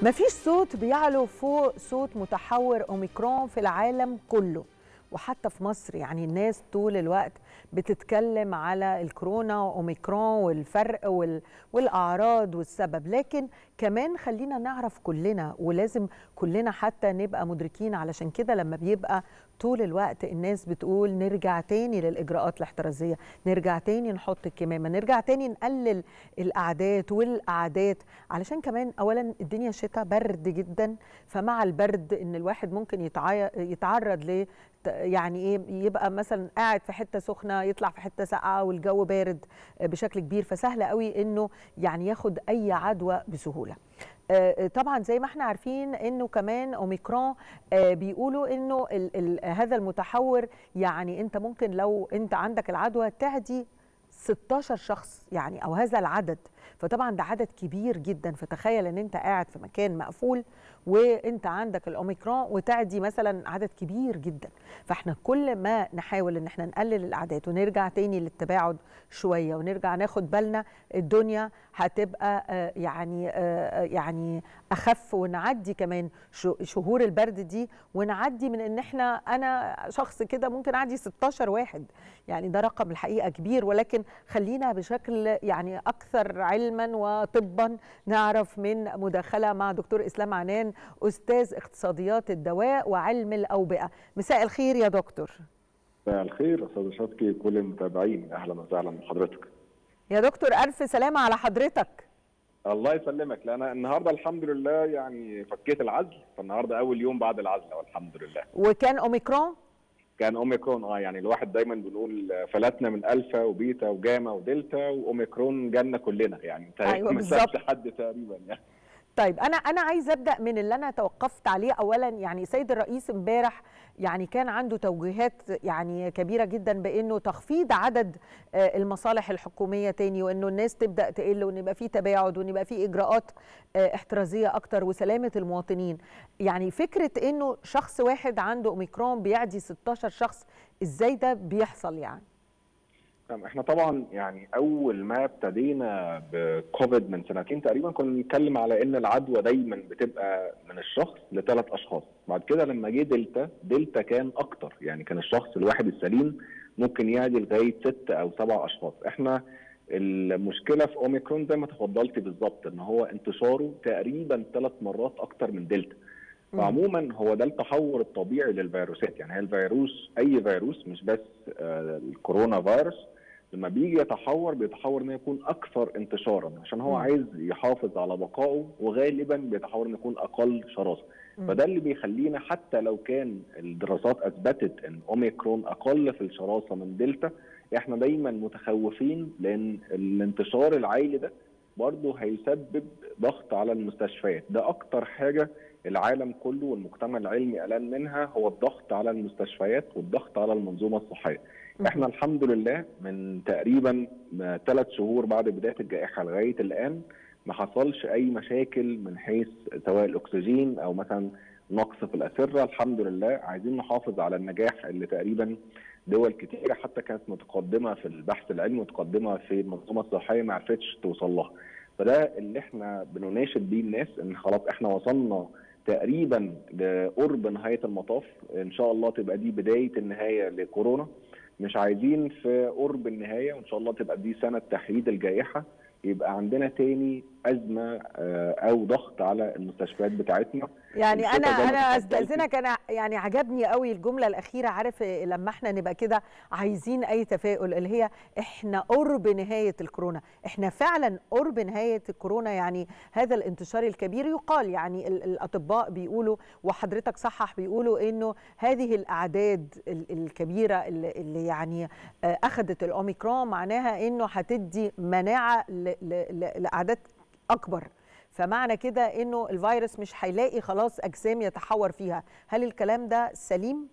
مفيش صوت بيعلو فوق صوت متحور اوميكرون في العالم كله وحتى في مصر يعني الناس طول الوقت بتتكلم على الكورونا واوميكرون والفرق وال... والاعراض والسبب لكن كمان خلينا نعرف كلنا ولازم كلنا حتى نبقى مدركين علشان كده لما بيبقى طول الوقت الناس بتقول نرجع تاني للاجراءات الاحترازيه نرجع تاني نحط الكمامه نرجع تاني نقلل الاعداد والاعداد علشان كمان اولا الدنيا شتاء برد جدا فمع البرد ان الواحد ممكن يتعي... يتعرض ل يعني ايه يبقى مثلا قاعد في حته سخنه يطلع في حته ساقعه والجو بارد بشكل كبير فسهل قوي انه يعني ياخد اي عدوى بسهوله طبعا زي ما احنا عارفين انه كمان اوميكرون بيقولوا انه ال ال هذا المتحور يعني انت ممكن لو انت عندك العدوى تعدي 16 شخص يعني او هذا العدد فطبعا ده عدد كبير جدا فتخيل ان انت قاعد في مكان مقفول وانت عندك الاوميكرون وتعدي مثلا عدد كبير جدا فاحنا كل ما نحاول ان احنا نقلل الاعداد ونرجع تاني للتباعد شويه ونرجع ناخد بالنا الدنيا هتبقى يعني يعني اخف ونعدي كمان شهور البرد دي ونعدي من ان احنا انا شخص كده ممكن اعدي 16 واحد يعني ده رقم الحقيقه كبير ولكن خلينا بشكل يعني اكثر علما وطبا نعرف من مداخله مع دكتور اسلام عنان استاذ اقتصاديات الدواء وعلم الاوبئه مساء الخير يا دكتور مساء الخير استاذ شطكي كل المتابعين اهلا وسهلا بحضرتك يا دكتور الف سلامه على حضرتك الله يسلمك لان النهارده الحمد لله يعني فكيت العزل فالنهارده اول يوم بعد العزل والحمد لله وكان اوميكرون كان اوميكرون اه يعني الواحد دايما بنقول فلتنا من الفا وبيتا وجاما ودلتا واوميكرون جالنا كلنا يعني أيوة بالظبط حد تقريبا يعني طيب انا انا عايز ابدا من اللي انا توقفت عليه اولا يعني سيد الرئيس امبارح يعني كان عنده توجيهات يعني كبيره جدا بانه تخفيض عدد المصالح الحكوميه تاني وانه الناس تبدا تقل وان يبقى في تباعد وان يبقى في اجراءات احترازيه اكتر وسلامه المواطنين يعني فكره انه شخص واحد عنده اوميكرون بيعدي 16 شخص ازاي ده بيحصل يعني احنا طبعا يعني اول ما ابتدينا بكوفيد من سنتين تقريبا كنا بنتكلم على ان العدوى دايما بتبقى من الشخص لثلاث اشخاص بعد كده لما جه دلتا دلتا كان اكتر يعني كان الشخص الواحد السليم ممكن يعدي لغايه ست او سبع اشخاص احنا المشكله في اوميكرون زي ما تفضلت بالظبط ان هو انتشاره تقريبا ثلاث مرات اكتر من دلتا فعموما هو ده التحور الطبيعي للفيروسات يعني هي الفيروس اي فيروس مش بس الكورونا فيروس لما بيجي يتحور بيتحور انه يكون اكثر انتشارا عشان هو عايز يحافظ على بقائه وغالبا بيتحور انه يكون اقل شراسه فده اللي بيخلينا حتى لو كان الدراسات اثبتت ان اوميكرون اقل في الشراسه من دلتا احنا دايما متخوفين لان الانتشار العالي ده برضه هيسبب ضغط على المستشفيات ده اكتر حاجه العالم كله والمجتمع العلمي قلقان منها هو الضغط على المستشفيات والضغط على المنظومه الصحيه احنا الحمد لله من تقريبا ثلاث شهور بعد بدايه الجائحه لغايه الان ما حصلش اي مشاكل من حيث سواء الاكسجين او مثلا نقص في الاسره الحمد لله عايزين نحافظ على النجاح اللي تقريبا دول كتيره حتى كانت متقدمه في البحث العلمي متقدمه في المنظومه الصحيه ما عرفتش توصل لها فده اللي احنا بنناشد بيه الناس ان خلاص احنا وصلنا تقريبا لقرب نهايه المطاف ان شاء الله تبقى دي بدايه النهايه لكورونا مش عايزين في قرب النهايه وان شاء الله تبقى دي سنه تحييد الجائحه يبقى عندنا تاني ازمه او ضغط على المستشفيات بتاعتنا يعني انا انا استاذنك انا يعني عجبني قوي الجمله الاخيره عارف لما احنا نبقى كده عايزين اي تفاؤل اللي هي احنا قرب نهايه الكورونا احنا فعلا قرب نهايه الكورونا يعني هذا الانتشار الكبير يقال يعني الاطباء بيقولوا وحضرتك صحح بيقولوا انه هذه الاعداد الكبيره اللي يعني اخذت الاوميكرون معناها انه هتدي مناعه لاعداد اكبر فمعنى كده انه الفيروس مش هيلاقي خلاص اجسام يتحور فيها هل الكلام ده سليم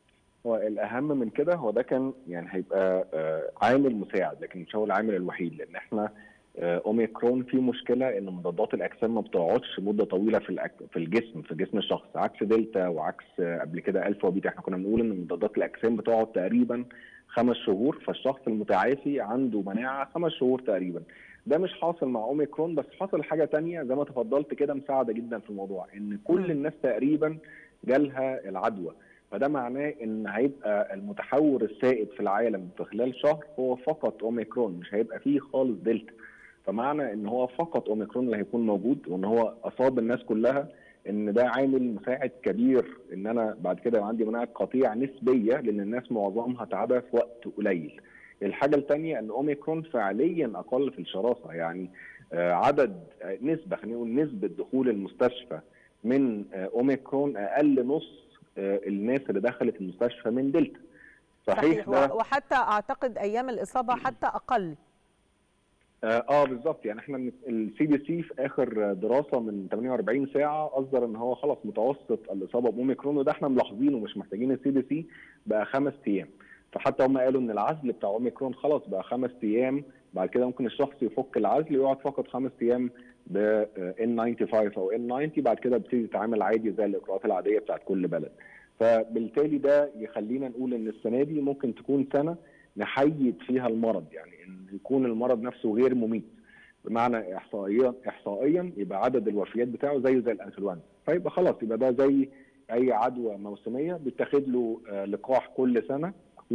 هو الاهم من كده هو ده كان يعني هيبقى عامل مساعد لكن مش هو العامل الوحيد لان احنا اوميكرون في مشكله ان مضادات الاجسام ما بتقعدش مده طويله في في الجسم في جسم الشخص عكس دلتا وعكس قبل كده الفا وبيتا احنا كنا بنقول ان مضادات الاجسام بتقعد تقريبا خمس شهور فالشخص المتعافي عنده مناعه خمس شهور تقريبا ده مش حاصل مع اوميكرون بس حصل حاجه تانية زي ما تفضلت كده مساعده جدا في الموضوع ان كل الناس تقريبا جالها العدوى فده معناه ان هيبقى المتحور السائد في العالم في خلال شهر هو فقط اوميكرون مش هيبقى فيه خالص دلتا فمعنى ان هو فقط اوميكرون اللي هيكون موجود وان هو اصاب الناس كلها ان ده عامل مساعد كبير ان انا بعد كده يبقى عندي مناعه قطيع نسبيه لان الناس معظمها تعبها في وقت قليل. الحاجه الثانيه ان اوميكرون فعليا اقل في الشراسه يعني عدد نسبه خلينا نقول نسبه دخول المستشفى من اوميكرون اقل نص الناس اللي دخلت المستشفى من دلتا. صحيح, صحيح ده وحتى اعتقد ايام الاصابه حتى اقل. اه, آه بالظبط يعني احنا السي دي سي في اخر دراسه من 48 ساعه اصدر ان هو خلاص متوسط الاصابه باوميكرون وده احنا ملاحظينه مش محتاجين السي دي سي بقى خمس ايام فحتى هم قالوا ان العزل بتاع اوميكرون خلاص بقى خمس ايام بعد كده ممكن الشخص يفك العزل ويقعد فقط خمس ايام ب ان 95 او ان 90 بعد كده بيبتدي يتعامل عادي زي الاجراءات العاديه بتاعت كل بلد فبالتالي ده يخلينا نقول ان السنه دي ممكن تكون سنه نحيد فيها المرض يعني ان يكون المرض نفسه غير مميت بمعنى احصائيا احصائيا يبقى عدد الوفيات بتاعه زيه زي الانفلونزا فيبقى خلاص يبقى ده زي اي عدوى موسميه بيتاخد له لقاح كل سنه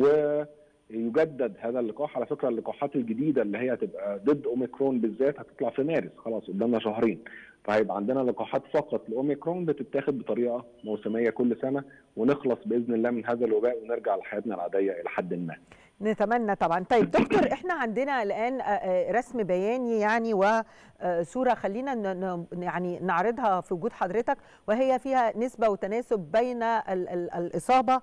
ويجدد هذا اللقاح على فكره اللقاحات الجديده اللي هي هتبقى ضد اوميكرون بالذات هتطلع في مارس خلاص قدامنا شهرين فهيبقى عندنا لقاحات فقط لاوميكرون بتتاخد بطريقه موسميه كل سنه ونخلص باذن الله من هذا الوباء ونرجع لحياتنا العاديه الى حد ما. نتمنى طبعا طيب دكتور احنا عندنا الان رسم بياني يعني وصوره خلينا يعني نعرضها في وجود حضرتك وهي فيها نسبه وتناسب بين الاصابه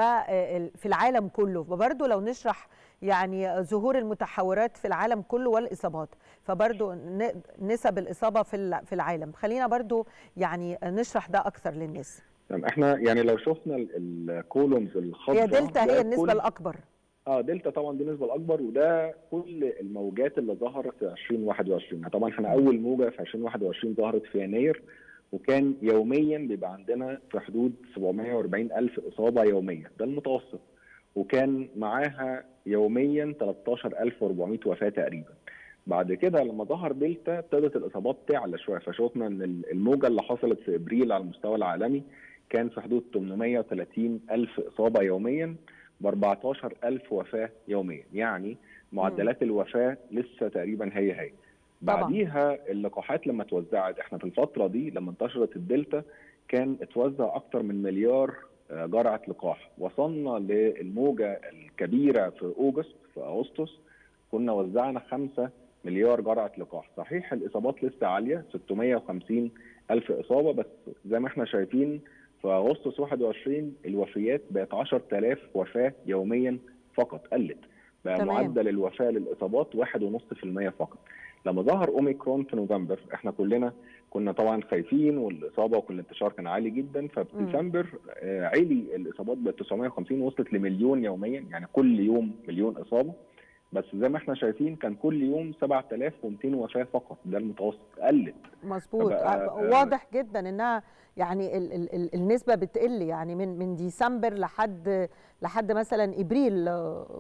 وفي العالم كله وبرده لو نشرح يعني ظهور المتحورات في العالم كله والاصابات فبرضو نسب الاصابه في في العالم خلينا برضو يعني نشرح ده اكثر للناس احنا يعني لو شفنا الكولومز الخضراء هي دلتا هي النسبه الاكبر اه دلتا طبعا دي النسبه الاكبر وده كل الموجات اللي ظهرت في 2021 طبعا احنا اول موجه في 2021 ظهرت في يناير وكان يوميا بيبقى عندنا في حدود 740 الف اصابه يوميا ده المتوسط وكان معاها يوميا 13400 وفاه تقريبا بعد كده لما ظهر دلتا ابتدت الاصابات تعلى شويه فشوفنا ان الموجه اللي حصلت في ابريل على المستوى العالمي كان في حدود 830 الف اصابه يوميا ب 14000 وفاه يوميا يعني معدلات الوفاه لسه تقريبا هي هي بعديها اللقاحات لما توزعت احنا في الفتره دي لما انتشرت الدلتا كان اتوزع اكتر من مليار جرعه لقاح وصلنا للموجه الكبيره في اوجست في اغسطس كنا وزعنا 5 مليار جرعه لقاح صحيح الاصابات لسه عاليه 650 الف اصابه بس زي ما احنا شايفين في اغسطس 21 الوفيات بقت 10000 وفاه يوميا فقط قلت بقى تمام. معدل الوفاه للاصابات 1.5% فقط لما ظهر اوميكرون في نوفمبر احنا كلنا كنا طبعا خايفين والاصابه وكل الانتشار كان عالي جدا ففي ديسمبر آه عالي الاصابات بقت 950 وصلت لمليون يوميا يعني كل يوم مليون اصابه بس زي ما احنا شايفين كان كل يوم 7200 وفاه فقط ده المتوسط قلت مظبوط واضح جدا انها يعني ال ال ال النسبه بتقل يعني من من ديسمبر لحد لحد مثلا ابريل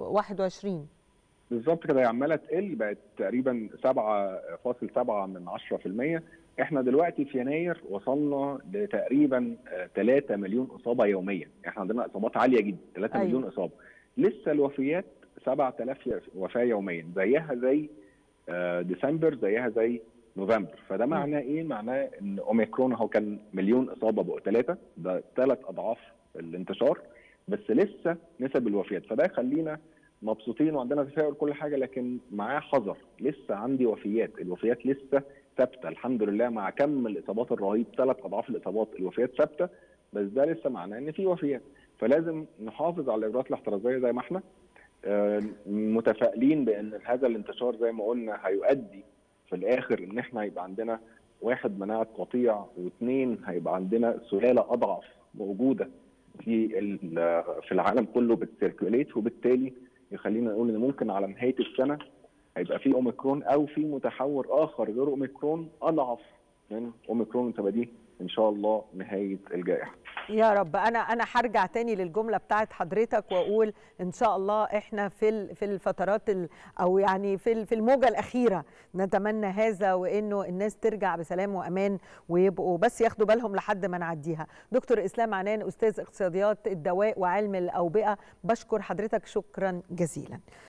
21 بالظبط كده هي عماله تقل بقت تقريبا 7.7 من 10% احنا دلوقتي في يناير وصلنا لتقريبا 3 مليون اصابه يوميا احنا عندنا اصابات عاليه جدا 3 أيوة. مليون اصابه لسه الوفيات 7000 وفاه يوميا زيها زي ديسمبر زيها زي نوفمبر فده معناه ايه؟ معناه ان اوميكرون هو كان مليون اصابه بقوا ثلاثه ده ثلاث اضعاف الانتشار بس لسه نسب الوفيات فده يخلينا مبسوطين وعندنا تفاؤل كل حاجه لكن معاه حذر لسه عندي وفيات الوفيات لسه ثابته الحمد لله مع كم الاصابات الرهيب ثلاث اضعاف الاصابات الوفيات ثابته بس ده لسه معناه ان في وفيات فلازم نحافظ على الاجراءات الاحترازيه زي ما احنا متفائلين بان هذا الانتشار زي ما قلنا هيؤدي في الاخر ان احنا يبقى عندنا واحد مناعه قطيع واثنين هيبقى عندنا سلاله اضعف موجوده في في العالم كله بتسيركوليت وبالتالي يخلينا نقول ان ممكن على نهايه السنه هيبقى في اوميكرون او في متحور اخر غير اوميكرون اضعف من اوميكرون تبقى دي ان شاء الله نهايه الجائحه. يا رب انا انا هرجع تاني للجمله بتاعت حضرتك واقول ان شاء الله احنا في في الفترات او يعني في في الموجه الاخيره نتمنى هذا وانه الناس ترجع بسلام وامان ويبقوا بس ياخدوا بالهم لحد ما نعديها دكتور اسلام عنان استاذ اقتصاديات الدواء وعلم الاوبئه بشكر حضرتك شكرا جزيلا